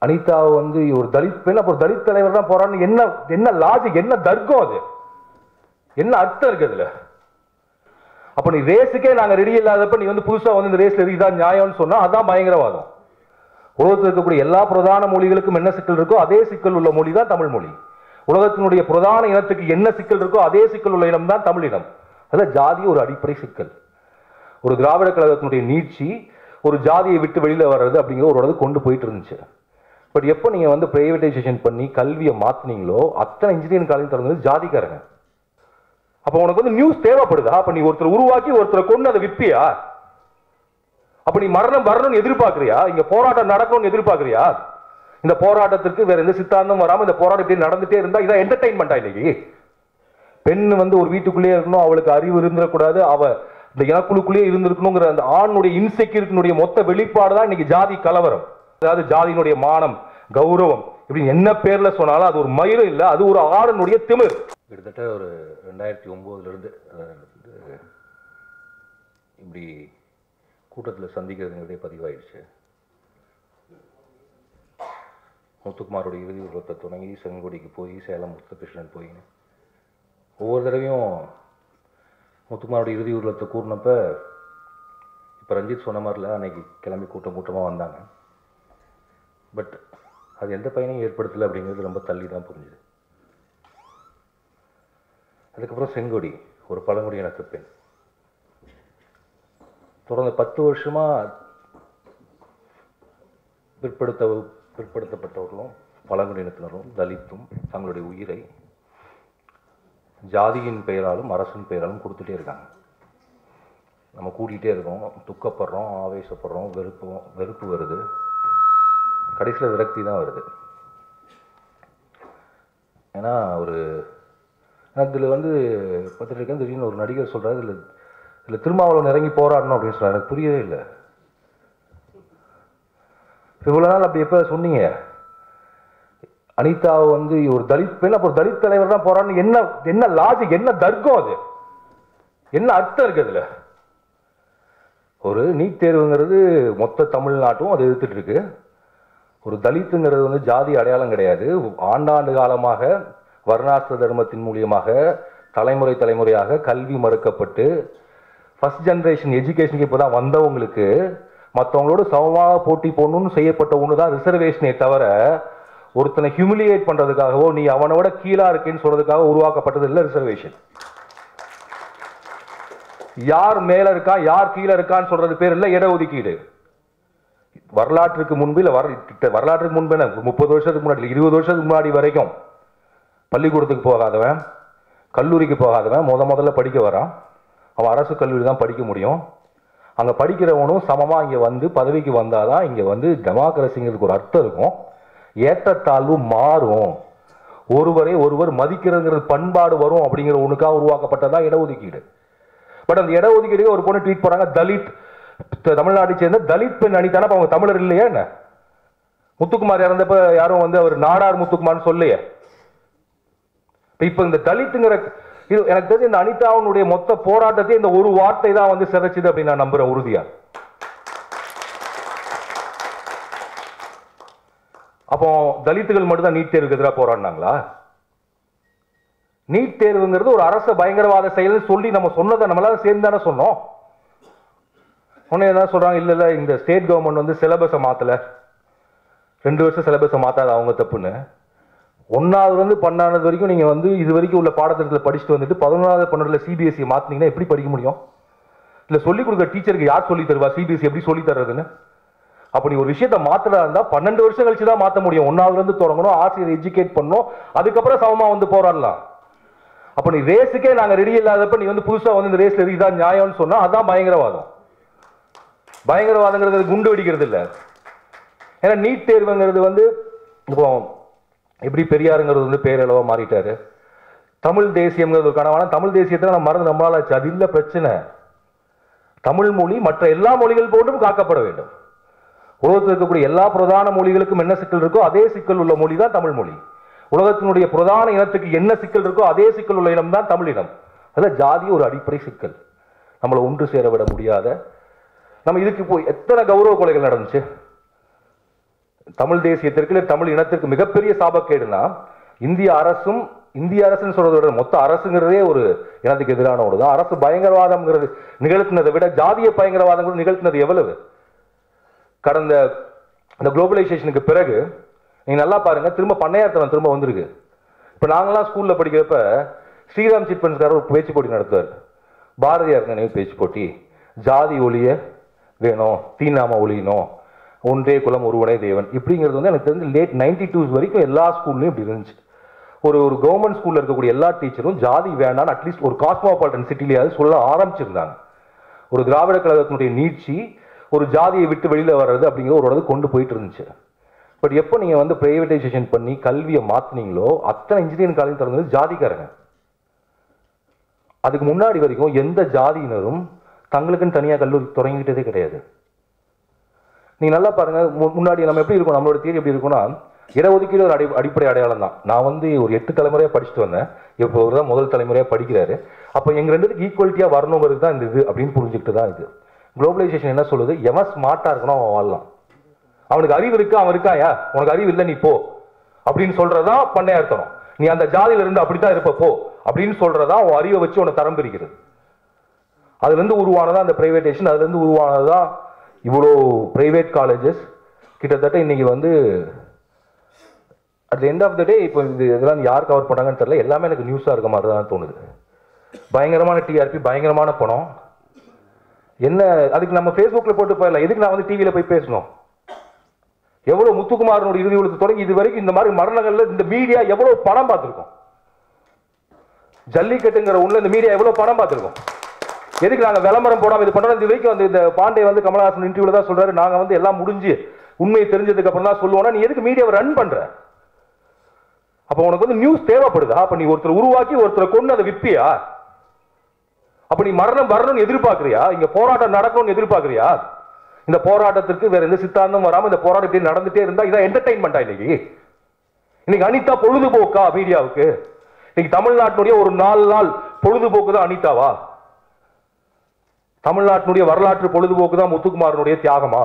அனிதாவை வந்து ஒரு தலித் பெண் அப்போ ஒரு தலித் தலைவர் தான் போறான்னு என்ன என்ன லாஜிக் என்ன தர்க்கம் அது என்ன அர்த்தம் இருக்கு அதுல அப்ப நீ ரேஸுக்கே நாங்க ரெடி இல்லாதப்ப நீ வந்து புதுசா வந்து இந்த ரேஸ்ல இதான் நியாயம்னு சொன்னா அதான் பயங்கரவாதம் உலகத்தில் இருக்கக்கூடிய எல்லா பிரதான மொழிகளுக்கும் என்ன சிக்கல் இருக்கோ அதே சிக்கல் உள்ள மொழி தான் தமிழ் மொழி உலகத்தினுடைய பிரதான இனத்துக்கு என்ன சிக்கல் இருக்கோ அதே சிக்கல் உள்ள இனம் தான் தமிழ் இனம் அதான் ஜாதி ஒரு அடிப்படை சிக்கல் ஒரு திராவிட கழகத்தினுடைய நீட்சி ஒரு ஜாதியை விட்டு வெளியில வர்றது அப்படிங்கிற ஒரு இடத்துக்கு கொண்டு போயிட்டு இருந்துச்சு பட் எப்போ நீங்க வந்து பிரைவேடைசேஷன் பண்ணி கல்வியை மாத்துனீங்களோ அத்தனை இன்ஜினியரிங் காலேஜ் திறந்தது ஜாதிக்காரங்க அப்ப உனக்கு வந்து நியூஸ் தேவைப்படுதா அப்ப நீ ஒருத்தர் உருவாக்கி ஒருத்தரை கொண்டு அதை விப்பியா அப்ப நீ மரணம் வரணும்னு எதிர்பார்க்கறியா இங்க போராட்டம் நடக்கணும்னு எதிர்பார்க்கறியா இந்த போராட்டத்திற்கு வேற எந்த சித்தாந்தம் வராம இந்த போராட்டம் இப்படி நடந்துட்டே இருந்தா இதான் என்டர்டைன்மெண்டா இன்னைக்கு பெண் வந்து ஒரு வீட்டுக்குள்ளேயே இருக்கணும் அவளுக்கு அறிவு இருந்துடக்கூடாது அவ இந்த இனக்குழுக்குள்ளேயே இருந்திருக்கணுங்கிற அந்த ஆணுடைய இன்செக்யூரிட்டினுடைய மொத்த வெளிப்பாடு தான் இன்னைக்கு ஜாதி கலவரம் அதாவது ஜாதியினுடைய மானம் கௌரவம் இப்படி என்ன பேர்ல சொன்னாலும் அது ஒரு மயிலும் இல்ல அது ஒரு ஆடனுடைய திமிர் கிட்டத்தட்ட ஒரு ரெண்டாயிரத்தி ஒன்பதுல இருந்து அஹ், இப்படி கூட்டத்தில் சந்திக்கிறதுங்கிறதே பதிவாயிடுச்சு முத்துக்குமாரோட இறுதி உருவத்தை தொடங்கி செங்கோடிக்கு போய் சேலம் முத்துகிருஷ்ணன் போய் ஒவ்வொரு தடவையும் முத்துக்குமாரோட இறுதி உருவத்தை கூறினப்ப இப்போ ரஞ்சித் சொன்ன மாதிரில அன்னைக்கு கிளம்பி கூட்டம் கூட்டமாக வந்தாங்க பட் அது எந்த பயனையும் ஏற்படுத்தலை அப்படிங்கிறது ரொம்ப தள்ளி தான் புரிஞ்சுது அதுக்கப்புறம் செங்கோடி ஒரு பழங்குடி இனத்து பெண் தொடர்ந்து பத்து வருஷமா பிற்படுத்த பிற்படுத்தப்பட்டவர்களும் பழங்குடியினத்தினரும் தலித்தும் தங்களுடைய உயிரை ஜாதியின் பெயராலும் அரசின் பெயராலும் கொடுத்துட்டே இருக்காங்க நம்ம கூட்டிகிட்டே இருக்கோம் துக்கப்படுறோம் ஆவேசப்படுறோம் வெறுப்பு வெறுப்பு வருது கடைசியில் விரக்தி தான் வருது ஏன்னா ஒரு இதில் வந்து பார்த்துட்டு திடீர்னு ஒரு நடிகர் சொல்கிறாரு இதில் இதில் திருமாவளவன் இறங்கி போராடணும் அப்படின்னு சொல்கிறார் எனக்கு புரியவே இல்லை இவ்வளோ நாள் அப்படி எப்போ சொன்னீங்க அனிதாவை வந்து ஒரு தலித் பெண் அப்போ ஒரு தலித் தலைவர் தான் போறான்னு என்ன என்ன லாஜிக் என்ன தர்க்கம் அது என்ன அர்த்தம் இருக்கு அதுல ஒரு நீட் தேர்வுங்கிறது மொத்த தமிழ்நாட்டும் அதை எதிர்த்துட்டு இருக்கு ஒரு தலித்துங்கிறது வந்து ஜாதி அடையாளம் கிடையாது ஆண்டாண்டு காலமாக வர்ணாசிர தர்மத்தின் மூலியமாக தலைமுறை தலைமுறையாக கல்வி மறுக்கப்பட்டு ஃபர்ஸ்ட் ஜெனரேஷன் எஜுகேஷனுக்கு இப்போ தான் வந்தவங்களுக்கு மற்றவங்களோட சமமாக போட்டி போடணும்னு செய்யப்பட்ட ஒன்று தான் ரிசர்வேஷனே தவிர ஒருத்தனை ஹியூமிலியேட் பண்றதுக்காகவோ நீ அவனை விட கீழா இருக்கேன்னு சொல்றதுக்காக உருவாக்கப்பட்டது இல்லை ரிசர்வேஷன் யார் மேல இருக்கா யார் கீழே இருக்கான்னு சொல்றது பேர் இல்லை இடஒதுக்கீடு வரலாற்றுக்கு முன்பு இல்லை வர கிட்ட வரலாற்றுக்கு முன்பு என்ன முப்பது வருஷத்துக்கு முன்னாடி இல்ல, இருபது வருஷத்துக்கு முன்னாடி வரைக்கும் பள்ளிக்கூடத்துக்கு போகாதவன் கல்லூரிக்கு போகாதவன் முத முதல்ல படிக்க வரான் அவன் அரசு கல்லூரி தான் படிக்க முடியும் அங்க படிக்கிறவனும் சமமா இங்க வந்து பதவிக்கு வந்தாதான் இங்க வந்து டெமோக்ரஸிங்கிறதுக்கு ஒரு அர்த்தம் இருக்கும் ஏற்றத்தாழ்வு மாறும் ஒருவரை ஒருவர் மதிக்கிறதுங்கிறது பண்பாடு வரும் அப்படிங்கிற ஒண்ணுக்காக உருவாக்கப்பட்டதா இடஒதுக்கீடு பட் அந்த இடஒதுக்கீடு ஒரு பொண்ணு ட்வீட் போறாங்க தலித் த- தமிழ்நாட்டை சேர்ந்த தலித் பெண் அணித்தானே அப்ப அவங்க தமிழர் இல்லையா என்ன முத்துக்குமார் இறந்தப்ப யாரும் வந்து அவர் நாடார் முத்துக்குமார்னு சொல்லையே இப்ப இப்ப இந்த தலித்துங்கிற இது எனக்கு தெரிஞ்சு இந்த அனிதாவுடைய மொத்த போராட்டத்தை இந்த ஒரு வார்த்தை தான் வந்து சிதைச்சுது அப்படின்னு நான் நம்புறேன் உறுதியா அப்போ தலித்துகள் மட்டும் தான் நீட் தேர்வுக்கு எதிராக போராடினாங்களா நீட் தேர்வுங்கிறது ஒரு அரச பயங்கரவாத செயல்னு சொல்லி நம்ம சொன்னதை நம்மளால சேர்ந்து தானே சொன்னோம் உடனே என்ன சொல்றாங்க இல்ல இல்ல இந்த ஸ்டேட் கவர்மெண்ட் வந்து சிலபஸை மாத்தல ரெண்டு வருஷம் சிலபஸை மாத்தாத அவங்க தப்புன்னு ஒன்னாவதுல இருந்து பன்னெண்டாவது வரைக்கும் நீங்க வந்து இது வரைக்கும் உள்ள பாடத்திட்டத்தில் படிச்சுட்டு வந்துட்டு பதினொன்றாவது பன்னெண்டுல சிபிஎஸ்சி மாத்தினீங்கன்னா எப்படி படிக்க முடியும் இல்ல சொல்லி கொடுக்குற டீச்சருக்கு யார் சொல்லி தருவா சிபிஎஸ்சி எப்படி சொல்லி தர்றதுன்னு அப்ப நீ ஒரு விஷயத்த மாத்துறதா இருந்தா பன்னெண்டு வருஷம் கழிச்சு தான் மாத்த முடியும் ஒன்னாவதுல இருந்து தொடங்கணும் ஆசிரியர் எஜுகேட் பண்ணணும் அதுக்கப்புறம் சமமா வந்து போராடலாம் அப்ப நீ ரேஸுக்கே நாங்க ரெடி இல்லாதப்ப நீ வந்து புதுசா வந்து இந்த ரேஸ்ல இதான் நியாயம்னு சொன்னா அதான் பயங்கரவாதம் பயங்கரவாதங்கிறது குண்டு வெடிக்கிறது இல்ல ஏன்னா நீட் தேர்வுங்கிறது வந்து இப்போ எப்படி பெரியாருங்கிறது வந்து பேரளவா மாறிட்டாரு தமிழ் தேசியம்ங்கிறது ஒரு கனவான தமிழ் தேசியத்தை நம்ம மறந்து நம்மளால ஆச்சு அது இல்ல பிரச்சனை தமிழ் மொழி மற்ற எல்லா மொழிகள் போன்றும் காக்கப்பட வேண்டும் உலகத்தில் இருக்கக்கூடிய எல்லா பிரதான மொழிகளுக்கும் என்ன சிக்கல் இருக்கோ அதே சிக்கல் உள்ள மொழி தான் தமிழ் மொழி உலகத்தினுடைய பிரதான இனத்துக்கு என்ன சிக்கல் இருக்கோ அதே சிக்கல் உள்ள இனம் தான் தமிழ் இனம் அதான் ஜாதி ஒரு அடிப்படை சிக்கல் நம்மளை ஒன்று சேர விட முடியாத நம்ம இதுக்கு போய் எத்தனை கௌரவ கொலைகள் நடந்துச்சு தமிழ் தேசியத்திற்கு இல்லை தமிழ் இனத்திற்கு மிகப்பெரிய சாபக்கேடுனா இந்திய அரசும் இந்திய அரசுன்னு சொல்றதை விட மொத்த அரசுங்கிறதே ஒரு இனத்துக்கு எதிரான ஒன்று தான் அரசு பயங்கரவாதம்ங்கிறது நிகழ்த்தினதை விட ஜாதிய பயங்கரவாதங்கிறது நிகழ்த்தினது எவ்வளவு கடந்த இந்த குளோபலைசேஷனுக்கு பிறகு நீங்க நல்லா பாருங்க திரும்ப பண்ணையார்த்தனம் திரும்ப வந்திருக்கு இப்ப நாங்கெல்லாம் ஸ்கூல்ல படிக்கிறப்ப ஸ்ரீராம் சிட்பன்ஸ்காரர் ஒரு பேச்சு போட்டி நடத்துவார் பாரதியார் நினைவு பேச்சு போட்டி ஜாதி ஒளிய வேணும் தீநாம ஒளியணும் ஒன்றே குலம் ஒருவனே தேவன் இப்படிங்கிறது வந்து எனக்கு தெரிஞ்சு லேட் நைன்டி டூஸ் வரைக்கும் எல்லா ஸ்கூல்லையும் இப்படி இருந்துச்சு ஒரு ஒரு கவர்மெண்ட் ஸ்கூல்ல இருக்கக்கூடிய எல்லா டீச்சரும் ஜாதி வேண்டாம்னு அட்லீஸ்ட் ஒரு காஸ்மோபாலிட்டன் சிட்டிலேயாவது சொல்ல ஆரம்பிச்சிருந்தாங்க ஒரு திராவிட கழகத்தினுடைய நீட்சி ஒரு ஜாதியை விட்டு வெளியில வர்றது அப்படிங்கிற ஒரு இடத்துக்கு கொண்டு போயிட்டு இருந்துச்சு பட் எப்போ நீங்க வந்து பிரைவேடைசேஷன் பண்ணி கல்வியை மாத்துனீங்களோ அத்தனை இன்ஜினியரிங் காலேஜ் திறந்தது ஜாதிக்காரங்க அதுக்கு முன்னாடி வரைக்கும் எந்த ஜாதியினரும் தங்களுக்குன்னு தனியா கல்லூரி தொடங்கிக்கிட்டதே கிடையாது நீங்க நல்லா பாருங்க மு- முன்னாடி நம்ம எப்படி இருக்கும் நம்மளோட தேதி எப்படி இருக்கும்னா இடஒதுக்கீடு ஒரு அடி அடிப்படை அடையாளம் தான் நான் வந்து ஒரு எட்டு தலைமுறையா படிச்சுட்டு வந்தேன் இப்போ ஒரு தான் முதல் தலைமுறையா படிக்கிறாரு அப்போ எங்க ரெண்டுத்துக்கு ஈக்குவலிட்டியா வரணுங்கிறது தான் இந்த இது அப்படின்னு புரிஞ்சுக்கிட்டு தான் இது குளோபலைசேஷன் என்ன சொல்லுது எவன் ஸ்மார்ட்டா இருக்கணும் அவன் வாழலாம் அவனுக்கு அறிவு இருக்கு அவன் இருக்காயா உனக்கு அறிவு இல்லை நீ போ அப்படின்னு சொல்றதா பண்ணையார்த்தனம் நீ அந்த ஜாதியில இருந்து அப்படித்தான் இருப்ப போ அப்படின்னு சொல்றதா உன் அறிவை வச்சு உன்னை தரம் பிரிக்கிறது அதுல இருந்து உருவானதா அந்த பிரைவேடேஷன் அதுல இருந்து உருவானதா இவ்வளோ பிரைவேட் காலேஜஸ் கிட்டத்தட்ட இன்னைக்கு வந்து at end of the day இப்போ இது இதெல்லாம் யார் கவர் பண்ணாங்கன்னு தெரியல எல்லாமே எனக்கு நியூஸாக இருக்க மாதிரி தான் தோணுது பயங்கரமான டிஆர்பி பயங்கரமான பணம் என்ன அதுக்கு நம்ம ஃபேஸ்புக்கில் போட்டு போயிடலாம் எதுக்கு நான் வந்து டிவியில் போய் பேசணும் எவ்வளவு முத்துக்குமாரனுடைய இறுதி உலகத்து தொடங்கி இது வரைக்கும் இந்த மாதிரி மரணங்கள்ல இந்த மீடியா எவ்வளவு பணம் பார்த்திருக்கோம் ஜல்லிக்கட்டுங்கிற உள்ள இந்த மீடியா எவ்வளவு பணம் பார்த்திருக்கோம் எதுக்கு நாங்க விளம்பரம் போடாம இது பண்றோம் இது வரைக்கும் வந்து இந்த பாண்டே வந்து கமலஹாசன் இன்டர்வியூல தான் சொல்றாரு நாங்க வந்து எல்லாம் முடிஞ்சு உண்மையை தெரிஞ்சதுக்கு அப்புறம் தான் சொல்லுவோம்னா நீ எதுக்கு மீடியாவை ரன் பண்ற அப்ப உனக்கு வந்து நியூஸ் தேவைப்படுதா அப்ப நீ ஒருத்தர் உருவாக்கி ஒருத்தரை கொண்டு அதை விற்பியா அப்ப நீ மரணம் வரணும்னு எதிர்பார்க்கறியா இங்க போராட்டம் நடக்கணும்னு எதிர்பார்க்கறியா இந்த போராட்டத்திற்கு வேற எந்த சித்தாந்தம் வராம இந்த போராட்டம் இப்படி நடந்துட்டே இருந்தா இதான் என்டர்டைன்மெண்டா இன்னைக்கு இன்னைக்கு அனிதா பொழுதுபோக்கா மீடியாவுக்கு இன்னைக்கு தமிழ்நாட்டினுடைய ஒரு நாலு நாள் பொழுதுபோக்கு தான் அனிதாவா தமிழ்நாட்டினுடைய வரலாற்று பொழுதுபோக்கு தான் முத்துக்குமாரனுடைய தியாகமா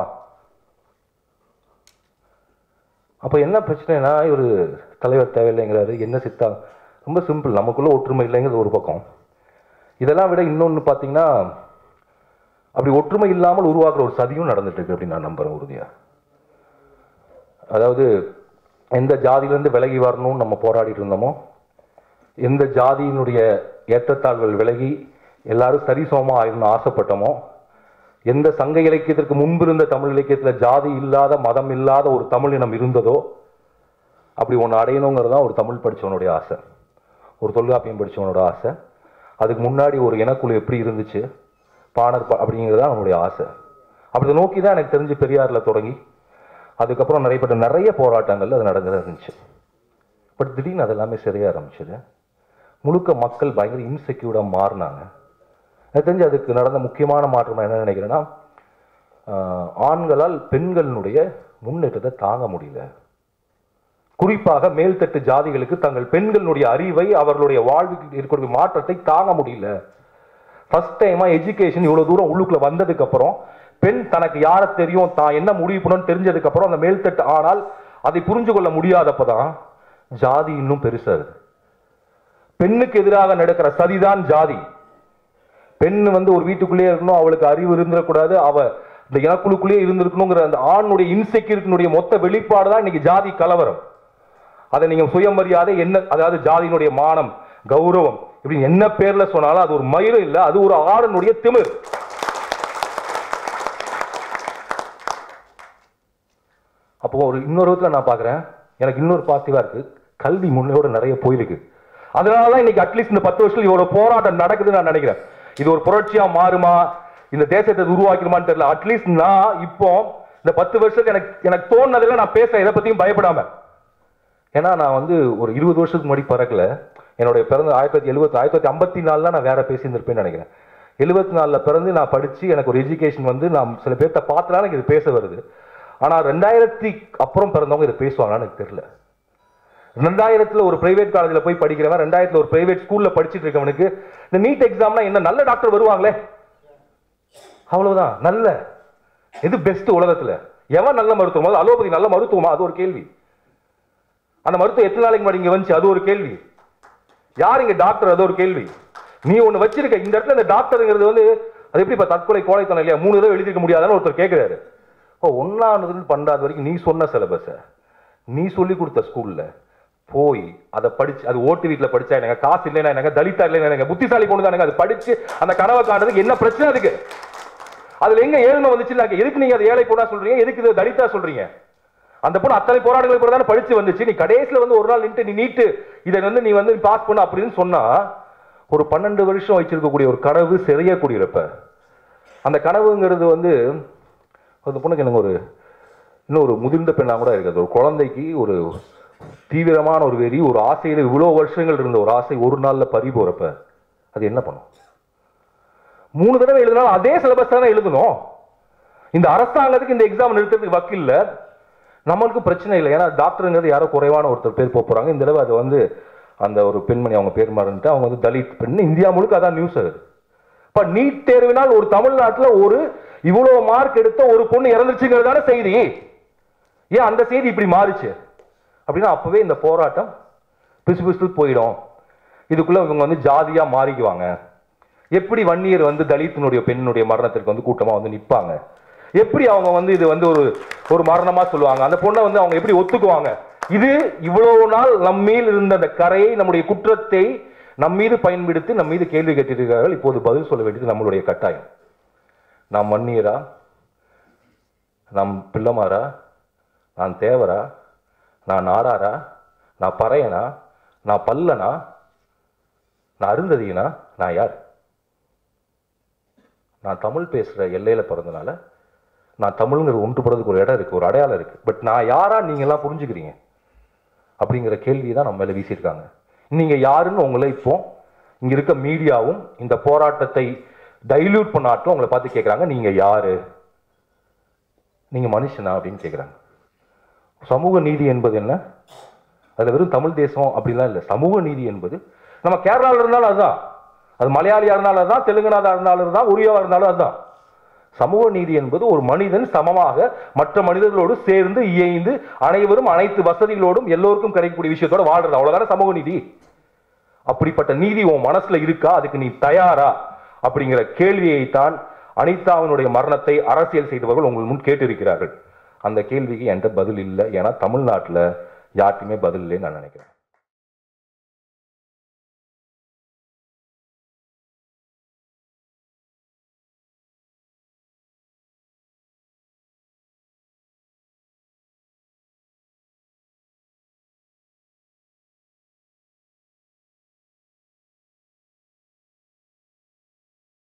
அப்ப என்ன பிரச்சனைனா இவர் தலைவர் தேவையில்லைங்கிறாரு என்ன சித்தா ரொம்ப சிம்பிள் நமக்குள்ள ஒற்றுமை இல்லைங்கிறது ஒரு பக்கம் இதெல்லாம் விட இன்னொன்னு பாத்தீங்கன்னா அப்படி ஒற்றுமை இல்லாமல் உருவாக்குற ஒரு சதியும் நடந்துட்டு இருக்கு அப்படின்னு நான் நம்புறேன் உறுதியா அதாவது எந்த ஜாதியிலிருந்து விலகி வரணும்னு நம்ம போராடிட்டு இருந்தோமோ எந்த ஜாதியினுடைய ஏற்றத்தாழ்வுகள் விலகி எல்லாரும் சரிசமமா ஆயிரணும்னு ஆசைப்பட்டோமோ எந்த சங்க இலக்கியத்திற்கு முன்பு இருந்த தமிழ் இலக்கியத்துல ஜாதி இல்லாத மதம் இல்லாத ஒரு தமிழ் இனம் இருந்ததோ அப்படி ஒன்று அடையணுங்கிறது தான் ஒரு தமிழ் படிச்சவனுடைய ஆசை ஒரு தொல்காப்பியம் படிச்சவனோட ஆசை அதுக்கு முன்னாடி ஒரு இனக்குழு எப்படி இருந்துச்சு பாணர் ப- அப்படிங்கிறது தான் அவனுடைய ஆசை அப்படி நோக்கி தான் எனக்கு தெரிஞ்சு பெரியார்ல தொடங்கி அதுக்கப்புறம் நடைபெற்ற நிறைய போராட்டங்கள் அது நடந்துதான் இருந்துச்சு பட் திடீர்னு அது எல்லாமே சரியா ஆரம்பிச்சது முழுக்க மக்கள் பயங்கர இன்செக்யூர்டா மாறினாங்க எனக்கு தெரிஞ்சு அதுக்கு நடந்த முக்கியமான மாற்றம் நான் என்ன நினைக்கிறேன்னா ஆஹ், ஆண்களால் பெண்களினுடைய முன்னேற்றத்தை தாங்க முடியல குறிப்பாக மேல்தட்டு ஜாதிகளுக்கு தங்கள் பெண்களுடைய அறிவை அவர்களுடைய வாழ்வுக்கு இருக்கக்கூடிய மாற்றத்தை தாங்க முடியல ஃபர்ஸ்ட் டைமா எஜுகேஷன் இவ்வளவு தூரம் உள்ளுக்குள்ள வந்ததுக்கு அப்புறம் பெண் தனக்கு யார தெரியும் தான் என்ன முடிவு பண்ணணும்னு தெரிஞ்சதுக்கு அப்புறம் அந்த மேல்தட்டு ஆனால் அதை புரிஞ்சு கொள்ள முடியாதப்பதான் ஜாதி இன்னும் பெருசா இருக்கு பெண்ணுக்கு எதிராக நடக்கிற சதிதான் ஜாதி பெண் வந்து ஒரு வீட்டுக்குள்ளேயே இருக்கணும் அவளுக்கு அறிவு இருந்துடக்கூடாது அவ இந்த இனக்குழுக்குள்ளேயே இருந்திருக்கணுங்கிற அந்த ஆணுடைய இன்செக்யூரிட்டினுடைய மொத்த வெளிப்பாடு தான் இன்னைக்கு ஜாதி கலவரம் அதை நீங்க சுயமரியாதை என்ன அதாவது ஜாதியினுடைய மானம் கௌரவம் இப்படி என்ன பேர்ல சொன்னாலும் அது ஒரு மயிரும் இல்ல அது ஒரு ஆடனுடைய திமிர் அப்போ ஒரு இன்னொரு விதத்துல நான் பாக்குறேன் எனக்கு இன்னொரு பாசிட்டிவா இருக்கு கல்வி முன்னையோட நிறைய போயிருக்கு அதனாலதான் இன்னைக்கு அட்லீஸ்ட் இந்த பத்து வருஷத்துல இவ்வளவு போராட்டம் நடக்குதுன்னு நான் நினைக்கிறேன் இது ஒரு புரட்சியா மாறுமா இந்த தேசத்தை உருவாக்கிடுமான்னு தெரியல அட்லீஸ்ட் நான் இப்போ இந்த பத்து வருஷத்துக்கு எனக்கு எனக்கு தோணுனதுல நான் பேச எதை பத்தியும் பயப்படாம ஏன்னா நான் வந்து ஒரு இருபது வருஷத்துக்கு முன்னாடி பிறக்கல என்னுடைய பிறந்த ஆயிரத்தி தொள்ளாயிரத்தி எழுபத்தி ஆயிரத்தி தொள்ளாயிரத்தி ஐம்பத்தி நாலுல நான் வேற பேசியிருந்திருப்பேன்னு நினைக்கிறேன் எழுபத்தி நாலுல பிறந்து நான் படிச்சு எனக்கு ஒரு எஜுகேஷன் வந்து நான் சில பேர்த்த பார்த்தனால எனக்கு இது பேச வருது ஆனா ரெண்டாயிரத்தி அப்புறம் பிறந்தவங்க இதை பேசுவாங்கன்னு எனக்கு தெரியல ரெண்டாயிரத்துல ஒரு பிரைவேட் காலேஜ்ல போய் படிக்கிறவன் ரெண்டாயிரத்துல ஒரு பிரைவேட் ஸ்கூல்ல படிச்சிட்டு இருக்கவனுக்கு இந்த நீட் எக்ஸாம்னா என்ன நல்ல டாக்டர் வருவாங்களே அவ்வளவுதான் நல்ல எது பெஸ்ட் உலகத்துல எவன் நல்ல மருத்துவம் முதல்ல அலோபதி நல்ல மருத்துவமா அது ஒரு கேள்வி அந்த மருத்துவம் எத்தனை நாளைக்கு முன்னாடி இங்க வந்துச்சு அது ஒரு கேள்வி யார் இங்க டாக்டர் அது ஒரு கேள்வி நீ ஒண்ணு வச்சிருக்க இந்த இடத்துல இந்த டாக்டருங்கிறது வந்து அது எப்படி இப்ப தற்கொலை கோழைத்தனம் இல்லையா மூணு தடவை எழுதிருக்க முடியாதான்னு ஒருத்தர் கேட்கிறாரு ஓ ஒன்னானதுல பன்னெண்டாவது வரைக்கும் நீ சொன்ன சிலபஸ நீ சொல்லி கொடுத்த ஸ்கூல்ல போய் அதை படிச்சு அது ஓட்டு வீட்டுல படிச்சா எனக்கு காசு இல்லைன்னா எனக்கு தலிதா இல்லைன்னா எனக்கு புத்திசாலி பொண்ணு தான் எனக்கு அது படிச்சு அந்த கனவை காணுறதுக்கு என்ன பிரச்சனை அதுக்கு அதுல எங்க ஏழ்மை வந்துச்சு இல்ல எதுக்கு நீங்க அதை ஏழை பொண்ணா சொல்றீங்க எதுக்கு இது தலிதா சொல்றீங்க அந்த பொண்ணு அத்தனை போராட்டங்களுக்கு பிறகு தானே படிச்சு வந்துச்சு நீ கடைசியில வந்து ஒரு நாள் நின்று நீ நீட்டு இதை வந்து நீ வந்து பாஸ் பண்ண அப்படின்னு சொன்னா ஒரு பன்னெண்டு வருஷம் வச்சிருக்கக்கூடிய ஒரு கனவு சிறையக்கூடியிருப்ப அந்த கனவுங்கிறது வந்து அந்த பொண்ணுக்கு எனக்கு ஒரு இன்னும் ஒரு முதிர்ந்த பெண்ணா கூட இருக்காது ஒரு குழந்தைக்கு ஒரு தீவிரமான ஒரு வெறி ஒரு ஆசையில இவ்வளவு வருஷங்கள் இருந்த ஒரு ஆசை ஒரு நாள்ல பறி போறப்ப அது என்ன பண்ணும் மூணு தடவை எழுதினாலும் அதே சிலபஸ் தானே எழுதணும் இந்த அரசாங்கத்துக்கு இந்த எக்ஸாம் நிறுத்துறதுக்கு வக்கில்ல நம்மளுக்கு பிரச்சனை இல்லை ஏன்னா டாக்டருங்கிறது யாரோ குறைவான ஒருத்தர் பேர் போக போறாங்க இந்த தடவை அது வந்து அந்த ஒரு பெண்மணி அவங்க பேர் மாறிட்டு அவங்க வந்து தலித் பெண் இந்தியா முழுக்க அதான் நியூஸ் ஆகுது இப்ப நீட் தேர்வினால் ஒரு தமிழ்நாட்டுல ஒரு இவ்வளவு மார்க் எடுத்த ஒரு பொண்ணு இறந்துச்சுங்கிறது தானே செய்தி ஏன் அந்த செய்தி இப்படி மாறுச்சு அப்படின்னா அப்பவே இந்த போராட்டம் பிசு பிசு போயிடும் இதுக்குள்ள இவங்க வந்து ஜாதியா மாறிக்குவாங்க எப்படி வன்னியர் வந்து தலித்தினுடைய பெண்ணுடைய மரணத்திற்கு வந்து கூட்டமா வந்து நிப்பாங்க எப்படி அவங்க வந்து இது வந்து ஒரு ஒரு மரணமா சொல்லுவாங்க அந்த பொண்ணை வந்து அவங்க எப்படி ஒத்துக்குவாங்க இது இவ்வளவு நாள் நம்மீது இருந்த அந்த கரையை நம்முடைய குற்றத்தை நம் மீது பயன்படுத்தி நம் மீது கேள்வி கேட்டிருக்கிறார்கள் இப்போது பதில் சொல்ல வேண்டியது நம்மளுடைய கட்டாயம் நாம் மன்னியரா நாம் பிள்ளமாரா நான் தேவரா நான் நாடாரா நான் பறையனா நான் பல்லனா நான் அருந்ததியனா நான் யார் நான் தமிழ் பேசுற எல்லையில பிறந்தனால நான் தமிழ்ங்கிற ஒன்றுபடுறதுக்கு ஒரு இடம் இருக்கு ஒரு அடையாளம் இருக்கு பட் நான் யாரா நீங்க எல்லாம் புரிஞ்சுக்கிறீங்க அப்படிங்கிற கேள்வி தான் நம்ம மேல வீசியிருக்காங்க நீங்க யாருன்னு உங்களை இப்போ இங்க இருக்க மீடியாவும் இந்த போராட்டத்தை டைல்யூட் பண்ணாட்டும் உங்களை பார்த்து கேட்கறாங்க நீங்க யாரு நீங்க மனுஷனா அப்படின்னு கேட்கறாங்க சமூக நீதி என்பது என்ன அதுல வெறும் தமிழ் தேசம் அப்படிலாம் இல்லை சமூக நீதி என்பது நம்ம கேரளாவில் இருந்தாலும் அதுதான் அது மலையாளியா இருந்தாலும் அதுதான் தெலுங்குனாதா இருந்தாலும் அதுதான் ஒரியாவா இருந்தாலும் அதுதான் சமூக நீதி என்பது ஒரு மனிதன் சமமாக மற்ற மனிதர்களோடு சேர்ந்து இயைந்து அனைவரும் அனைத்து வசதிகளோடும் எல்லோருக்கும் கிடைக்கக்கூடிய விஷயத்தோட வாழ்றது அவ்வளவுதானே சமூக நீதி அப்படிப்பட்ட நீதி உன் மனசுல இருக்கா அதுக்கு நீ தயாரா அப்படிங்கிற கேள்வியை தான் அனிதாவினுடைய மரணத்தை அரசியல் செய்தவர்கள் உங்கள் முன் கேட்டிருக்கிறார்கள் அந்த கேள்விக்கு என்கிட்ட பதில் இல்லை ஏன்னா தமிழ்நாட்டுல யாருக்குமே பதில் இல்லைன்னு நான் நினைக்கிறேன்